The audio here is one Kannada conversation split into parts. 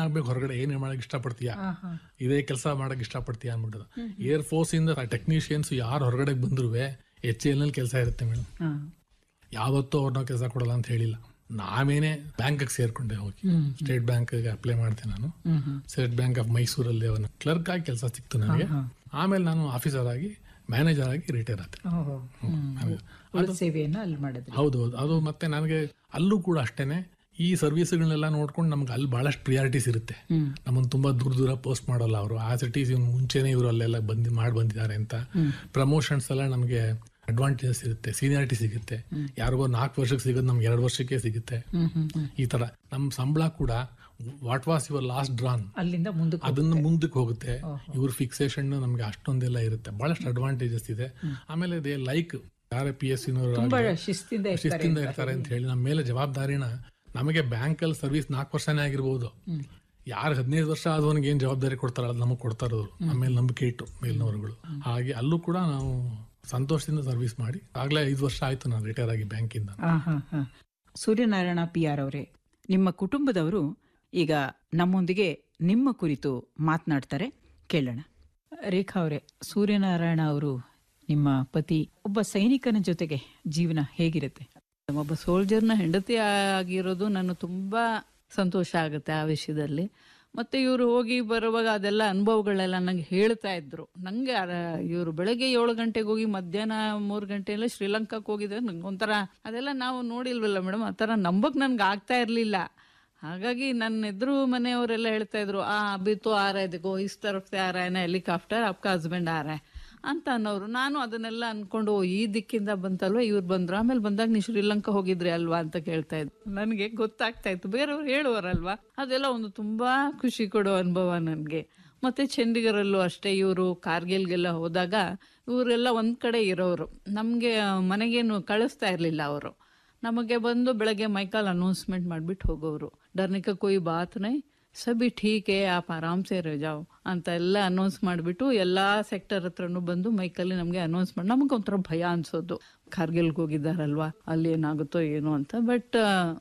ಏನಾಗ್ಬೇಕು ಹೊರಗಡೆ ಏನ್ ಮಾಡಕ್ ಇಷ್ಟಪಡ್ತೀಯಾ ಇದೇ ಕೆಲಸ ಮಾಡಕ್ ಇಷ್ಟಪಡ್ತೀಯಾ ಅನ್ಬಿಟ್ಟು ಏರ್ ಫೋರ್ಸ್ ಇಂದ ಟೆಕ್ನಿಷಿಯನ್ಸ್ ಯಾರು ಹೊರಗಡೆ ಬಂದ್ರು ಎಚ್ ಎಲ್ ನಲ್ಲಿ ಕೆಲಸ ಇರುತ್ತೆ ಮೇಡಮ್ ಹಾ. ಯಾವತ್ತೂ ಅವ್ರನ್ನ ಕೆಲಸ ಕೊಡಲ್ಲ ಅಂತ ಹೇಳಿಲ್ಲ ನಾವೇನೆ ಬ್ಯಾಂಕ್ ಸೇರ್ಕೊಂಡೆ ಹೋಗಿ ಸ್ಟೇಟ್ ಬ್ಯಾಂಕ್ ಅಪ್ಲೈ ಮಾಡ್ತೆ ನಾನು ಹ್ಮ್ ಹ್ಮ್. ಸ್ಟೇಟ್ ಬ್ಯಾಂಕ್ ಆಫ್ ಮೈಸೂರಲ್ಲಿ ಅವನ ಕ್ಲರ್ಕ್ ಆಗಿ ಕೆಲಸ ಸಿಕ್ತು ನನಗೆ ಆಮೇಲೆ ನಾನು ಆಫೀಸರ್ ಆಗಿ ಮ್ಯಾನೇಜರ್ ಆಗಿ ರಿಟೈರ್ ಆದೆ ಓಹೋ. ಹ್ಮ್. ಉಳಿದ ಸೇವೆಯನ್ನ ಅಲ್ಲಿ ಮಾಡಿದ್ರಿ ಹೌದು ಹೌದು ಅದು ಮತ್ತೆ ನನಗೆ ಅಲ್ಲೂ ಕೂಡ ಅಷ್ಟೇನೆ ಈ ಸರ್ವಿಸ್ಗಳನ್ನೆಲ್ಲ ನೋಡ್ಕೊಂಡು ನಮ್ಗೆ ಅಲ್ಲಿ ಬಹಳಷ್ಟು ಪ್ರಿಯಾರಿಟೀಸ್ ಇರುತ್ತೆ ಹ್ಮ್. ನಮ್ಮನ್ನು ತುಂಬಾ ದೂರ ದೂರ ಪೋಸ್ಟ್ ಮಾಡಲ್ಲ ಅವರು ಆಸ್ ಇಟ್ ಈಸ್ ಮುಂಚೆನೆ ಇವರು ಅಲ್ಲೆಲ್ಲ ಬಂದು ಮಾಡಿ ಬಂದಿದ್ದಾರೆ ಅಂತ ಪ್ರಮೋಷನ್ಸ್ ಎಲ್ಲ ನಮಗೆ ಅಡ್ವಾಂಟೇಜಸ್ ಇರುತ್ತೆ ಸೀನಿಯಾರಿಟಿ ಸಿಗುತ್ತೆ ಯಾರಿಗೋ ನಾಲ್ಕು ವರ್ಷಕ್ಕೆ ಸಿಗೋದು ನಮ್ಗೆ ಎರಡು ವರ್ಷಕ್ಕೆ ಸಿಗುತ್ತೆ ಹ್ಮ್ ಹ್ಮ್ ಹ್ಮ್. ಈ ತರ ನಮ್ಮ ಸಂಬಳ ಕೂಡ what was your last drawn ಅಲ್ಲಿಂದ ಮುಂದಕ್ಕೆ ಅದನ್ನ ಮುಂದಕ್ಕೆ ಹೋಗುತ್ತೆ ಇವ್ರ ಫಿಕ್ಸೇಷನ್ ನಮಗೆ ಅಷ್ಟೊಂದೆಲ್ಲ ಇರುತ್ತೆ ಬಹಳಷ್ಟು ಅಡ್ವಾಂಟೇಜಸ್ ಇದೆ ಆಮೇಲೆ ದೇ ಲೈಕ್ ಯಾರೇ ಪಿ ಎಸ್ ತುಂಬಾ ಶಿಸ್ತಿಂದ ಇರ್ತಾರೆ ಶಿಸ್ತಿಂದ ಇರ್ತಾರೆ ಅಂತ ಹೇಳಿ ನಮ್ಮ ಮೇಲೆ ಜವಾಬ್ದಾರಿನ ನಮಗೆ ಬ್ಯಾಂಕಲ್ಲಿ ಸರ್ವಿಸ್ ನಾಲ್ಕು ವರ್ಷನೇ ಆಗಿರ್ಬೋದು ಯಾರು ಹದಿನೈದು ವರ್ಷ ಆದವನಿಗೆ ಏನ್ ಜವಾಬ್ದಾರಿ ಕೊಡ್ತಾರಲ್ಲ ಅದು ನಮಗೆ ಕೊಡ್ತಾ ಇರೋರು ನಮ್ಮ ಮೇಲೆ ನಂಬಿಕೆ ಇಟ್ಟು ಮೇಲ್ನವರುಗಳು ಹಾಗೆ ಅಲ್ಲೂ ಕೂಡ ನಾವು ಸಂತೋಷದಿಂದ ಸರ್ವಿಸ್ ಮಾಡಿ ಆಗ್ಲೇ ಐದು ವರ್ಷ ಆಯ್ತು ನಾನು ರಿಟೈರ್ ಆಗಿ ಬ್ಯಾಂಕಿಂದ ಆ, ಹಾ, ಹಾ. ಸೂರ್ಯನಾರಾಯಣ ಪಿ ಆರ್ ಅವರೇ ನಿಮ್ಮ ಕುಟುಂಬದವರು ಈಗ ನಮ್ಮೊಂದಿಗೆ ನಿಮ್ಮ ಕುರಿತು ಮಾತನಾಡ್ತಾರೆ ಕೇಳೋಣ ರೇಖಾ ಅವರೇ ಸೂರ್ಯನಾರಾಯಣ ಅವರು ನಿಮ್ಮ ಪತಿ ಒಬ್ಬ ಸೈನಿಕನ ಜೊತೆಗೆ ಜೀವನ ಹೇಗಿರುತ್ತೆ ಒಬ್ಬ ಸೋಲ್ಜರ್ನ ಹೆಂಡತಿ ಆಗಿರೋದು ನಾನು ತುಂಬಾ ಸಂತೋಷ ಆಗುತ್ತೆ ಆ ವಿಷಯದಲ್ಲಿ ಮತ್ತೆ ಇವರು ಹೋಗಿ ಬರುವಾಗ ಅದೆಲ್ಲ ಅನುಭವಗಳೆಲ್ಲ ನಂಗೆ ಹೇಳ್ತಾ ಇದ್ರು ನಂಗೆ ಇವರು ಬೆಳಗ್ಗೆ ಏಳು ಗಂಟೆಗೆ ಹೋಗಿ ಮಧ್ಯಾಹ್ನ ಮೂರು ಗಂಟೆ ಎಲ್ಲ ಶ್ರೀಲಂಕಾಕ್ಕೆ ಹೋಗಿದ್ರೆ ನಂಗೆ ಒಂಥರ ಅದೆಲ್ಲ ನಾವು ನೋಡಿಲ್ವಲ್ಲ ಮೇಡಮ್ ಆ ಥರ ನಂಬಕ್ ನನ್ಗೆ ಆಗ್ತಾ ಇರಲಿಲ್ಲ ಹಾಗಾಗಿ ನನ್ನ ಎದುರು ಮನೆಯವರೆಲ್ಲ ಹೇಳ್ತಾ ಇದ್ರು ಆ ಅಭಿ ತೋ ಆ ರहा है देखो इस तरफ से आ रहा है ना ಹೆಲಿಕಾಪ್ಟರ್ आपका ಹಸ್ಬೆಂಡ್ ಆ रहा है ಅಂತ ಅನ್ನೋರು ನಾನು ಅದನ್ನೆಲ್ಲ ಅನ್ಕೊಂಡು ಓ, ಈ ದಿಕ್ಕಿಂದ ಬಂತಲ್ವಾ ಇವ್ರು ಬಂದ್ರು ಆಮೇಲೆ ಬಂದಾಗ ನೀವು ಶ್ರೀಲಂಕಾ ಹೋಗಿದ್ರಿ ಅಲ್ವಾ ಅಂತ ಕೇಳ್ತಾ ಇದ್ರು ನನಗೆ ಗೊತ್ತಾಗ್ತಾ ಇತ್ತು ಬೇರೆಯವ್ರು ಹೇಳುವರಲ್ವಾ ಅದೆಲ್ಲ ಒಂದು ತುಂಬಾ ಖುಷಿ ಕೊಡೋ ಅನುಭವ ನನಗೆ ಮತ್ತೆ ಚಂಡೀಗರಲ್ಲೂ ಅಷ್ಟೇ ಇವರು ಕಾರ್ಗಿಲ್ಗೆಲ್ಲ ಹೋದಾಗ ಇವರೆಲ್ಲ ಒಂದ್ ಕಡೆ ಇರೋರು ನಮಗೆ ಮನೆಗೇನು ಕಳಿಸ್ತಾ ಇರಲಿಲ್ಲ ಅವರು ನಮಗೆ ಬಂದು ಬೆಳಗ್ಗೆ ಮೈಕಾಲ್ ಅನೌನ್ಸ್ಮೆಂಟ್ ಮಾಡಿಬಿಟ್ಟು ಹೋಗೋರು ಡರ್ನಿಕ ಕೊಯ್ ಬಾತ್ ನೈ ಸಬಿ ಠೀಕ್ ಹೇ ಆಪ್ ಆರಾಮ್ ಸೇ ರಜಾವ್ ಅಂತ ಎಲ್ಲ ಅನೌನ್ಸ್ ಮಾಡಿಬಿಟ್ಟು ಎಲ್ಲ ಸೆಕ್ಟರ್ ಹತ್ರನೂ ಬಂದು ಮೈಕಲ್ಲಿ ನಮಗೆ ಅನೌನ್ಸ್ ಮಾಡಿ ನಮಗೆ ಒಂಥರ ಭಯ ಅನ್ಸೋದು ಕಾರ್ಗಿಲ್ಗೆ ಹೋಗಿದ್ದಾರಲ್ವಾ ಅಲ್ಲಿ ಏನಾಗುತ್ತೋ ಏನೋ ಅಂತ ಬಟ್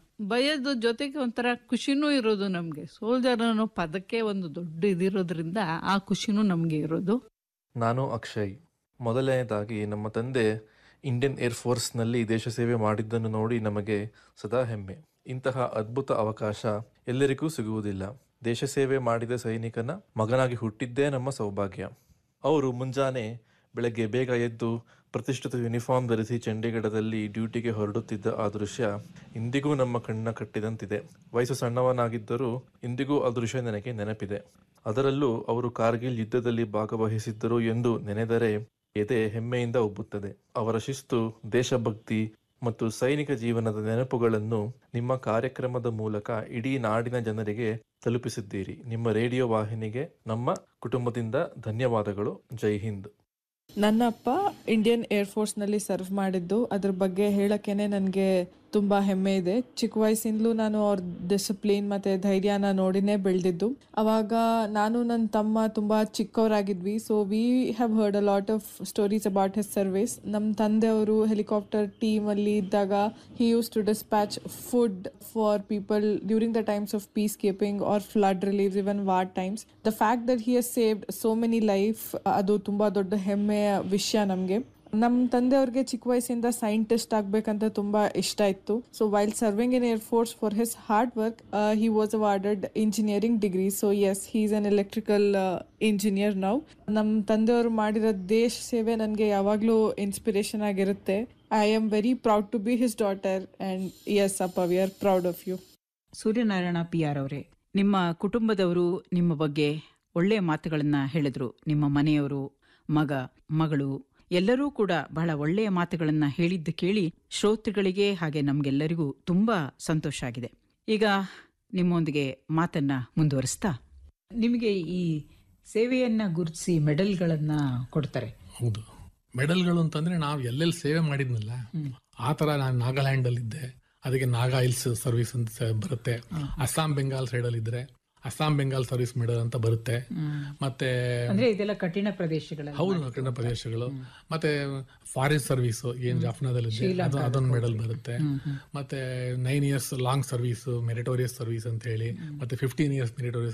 ಭಯದ ಜೊತೆಗೆ ಒಂಥರ ಖುಷಿನೂ ಇರೋದು ನಮಗೆ ಸೋಲ್ಜರ್ ಅನ್ನೋ ಪದಕ್ಕೆ ಒಂದು ದೊಡ್ಡ ಇದಿರೋದ್ರಿಂದ ಆ ಖುಷಿನೂ ನಮಗೆ ಇರೋದು ನಾನು ಅಕ್ಷಯ್ ಮೊದಲನೆಯದಾಗಿ ನಮ್ಮ ತಂದೆ ಇಂಡಿಯನ್ ಏರ್ ಫೋರ್ಸ್ನಲ್ಲಿ ದೇಶ ಸೇವೆ ಮಾಡಿದ್ದನ್ನು ನೋಡಿ ನಮಗೆ ಸದಾ ಹೆಮ್ಮೆ ಇಂತಹ ಅದ್ಭುತ ಅವಕಾಶ ಎಲ್ಲರಿಗೂ ಸಿಗುವುದಿಲ್ಲ ದೇಶ ಸೇವೆ ಮಾಡಿದ ಸೈನಿಕನ ಮಗನಾಗಿ ಹುಟ್ಟಿದ್ದೇ ನಮ್ಮ ಸೌಭಾಗ್ಯ ಅವರು ಮುಂಜಾನೆ ಬೆಳಗ್ಗೆ ಬೇಗ ಎದ್ದು ಪ್ರತಿಷ್ಠಿತ ಯೂನಿಫಾರ್ಮ್ ಧರಿಸಿ ಚಂಡೀಗಢದಲ್ಲಿ ಡ್ಯೂಟಿಗೆ ಹೊರಡುತ್ತಿದ್ದ ಆ ದೃಶ್ಯ ಇಂದಿಗೂ ನಮ್ಮ ಕಣ್ಣ ಕಟ್ಟಿದಂತಿದೆ ವಯಸ್ಸು ಸಣ್ಣವನಾಗಿದ್ದರೂ ಇಂದಿಗೂ ಆ ದೃಶ್ಯ ನನಗೆ ನೆನಪಿದೆ ಅದರಲ್ಲೂ ಅವರು ಕಾರ್ಗಿಲ್ ಯುದ್ಧದಲ್ಲಿ ಭಾಗವಹಿಸಿದ್ದರು ಎಂದು ನೆನೆದರೆ ಎದೆ ಹೆಮ್ಮೆಯಿಂದ ಉಬ್ಬುತ್ತದೆ ಅವರ ಶಿಸ್ತು ದೇಶಭಕ್ತಿ ಮತ್ತು ಸೈನಿಕ ಜೀವನದ ನೆನಪುಗಳನ್ನು ನಿಮ್ಮ ಕಾರ್ಯಕ್ರಮದ ಮೂಲಕ ಇಡೀ ನಾಡಿನ ಜನರಿಗೆ ತಲುಪಿಸಿದ್ದೀರಿ ನಿಮ್ಮ ರೇಡಿಯೋ ವಾಹಿನಿಗೆ ನಮ್ಮ ಕುಟುಂಬದಿಂದ ಧನ್ಯವಾದಗಳು ಜೈ ಹಿಂದ್ ನನ್ನ ಅಪ್ಪ ಇಂಡಿಯನ್ ಏರ್ ಫೋರ್ಸ್ನಲ್ಲಿ ಸರ್ವ್ ಮಾಡಿದ್ದು ಅದ್ರ ಬಗ್ಗೆ ಹೇಳಕ್ಕೇನೆ ನನಗೆ ತುಂಬ ಹೆಮ್ಮೆ ಇದೆ ಚಿಕ್ಕ ವಯಸ್ಸಿಂದಲೂ ನಾನು ಅವ್ರ ಡಿಸಿಪ್ಲಿನ್ ಮತ್ತು ಧೈರ್ಯನ ನೋಡಿನೇ ಬೆಳೆದಿದ್ದು ಅವಾಗ ನಾನು ನನ್ನ ತಮ್ಮ ತುಂಬ ಚಿಕ್ಕವರಾಗಿದ್ವಿ so we have heard a lot of stories about his service ನಮ್ಮ ತಂದೆಯವರು ಹೆಲಿಕಾಪ್ಟರ್ ಟೀಮಲ್ಲಿ ಇದ್ದಾಗ he used to dispatch food for people during the times of peace keeping or flood relieves even war times the fact that he has saved so many life ಅದು ತುಂಬ ದೊಡ್ಡ ಹೆಮ್ಮೆಯ ವಿಷಯ ನಮಗೆ ನಮ್ಮ ತಂದೆಯವ್ರಿಗೆ ಚಿಕ್ಕ ವಯಸ್ಸಿಂದ ಸೈಂಟಿಸ್ಟ್ ಆಗ್ಬೇಕಂತ ತುಂಬಾ ಇಷ್ಟ ಇತ್ತು so while serving in air force for his hard work he was awarded engineering degree so yes he is an electrical engineer ನಾವು ನಮ್ಮ ತಂದೆಯವರು ಮಾಡಿರೋ ದೇಶ ಸೇವೆ ನನಗೆ ಯಾವಾಗಲೂ ಇನ್ಸ್ಪಿರೇಷನ್ ಆಗಿರುತ್ತೆ I am very proud to be his daughter and yes ಅಪ್ಪ we are proud of you Suryanarayana P R ಅವರೇ ನಿಮ್ಮ ಕುಟುಂಬದವರು ನಿಮ್ಮ ಬಗ್ಗೆ ಒಳ್ಳೆಯ ಮಾತುಗಳನ್ನ ಹೇಳಿದ್ರು ನಿಮ್ಮ ಮನೆಯವರು ಮಗ ಮಗಳು ಎಲ್ಲರೂ ಕೂಡ ಬಹಳ ಒಳ್ಳೆಯ ಮಾತುಗಳನ್ನ ಹೇಳಿದ್ದು ಕೇಳಿ ಶ್ರೋತೃಗಳಿಗೆ ಹಾಗೆ ನಮ್ಗೆಲ್ಲರಿಗೂ ತುಂಬಾ ಸಂತೋಷ ಆಗಿದೆ ಈಗ ನಿಮ್ಮೊಂದಿಗೆ ಮಾತನ್ನ ಮುಂದುವರಿಸ್ತಾ ನಿಮಗೆ ಈ ಸೇವೆಯನ್ನ ಗುರುತಿಸಿ ಮೆಡಲ್ಗಳನ್ನ ಕೊಡ್ತಾರೆ ಹೌದು ಮೆಡಲ್ಗಳು ಅಂತಂದ್ರೆ ನಾವು ಎಲ್ಲೆಲ್ಲಿ ಸೇವೆ ಮಾಡಿದ್ನಲ್ಲ ಆ ತರ ನಾನು ನಾಗಾಲ್ಯಾಂಡ್ ಅಲ್ಲಿ ಇದ್ದೆ ಅದಕ್ಕೆ ನಾಗಾ ಹಿಲ್ಸ್ ಸರ್ವಿಸ್ ಅಂತ ಸ- ಬರುತ್ತೆ ಅಸ್ಸಾಂ ಬೆಂಗಾಲ್ ಸೈಡ್ ಅಲ್ಲಿ ಇದ್ರೆ ಅಸ್ಸಾಂ ಬೆಂಗಾಲ್ ಸರ್ವಿಸ್ ಮೆಡಲ್ ಅಂತ ಬರುತ್ತೆ ಮತ್ತೆ ಅಂದ್ರೆ ಇದೆಲ್ಲ ಕಠಿಣ ಪ್ರದೇಶಗಳಲ್ಲಿ ಹೌದು ಕನ್ನಡ ಪ್ರದೇಶಗಳು ಮತ್ತೆ ಫಾರಿನ್ ಸರ್ವಿಸ್ ಏನ್ ಜಾಫ್ನಾದಲ್ಲಿ ಇದೆ ಅದು ಅದೊಂದು ಮೆಡಲ್ ಬರುತ್ತೆ ಮತ್ತೆ nine years long service meritorious service ಅಂತ ಹೇಳಿ ಮತ್ತೆ ಫಿಫ್ಟೀನ್ ಇಯರ್ಸ್ ಮೆರಿಟೋರಿಯಸ್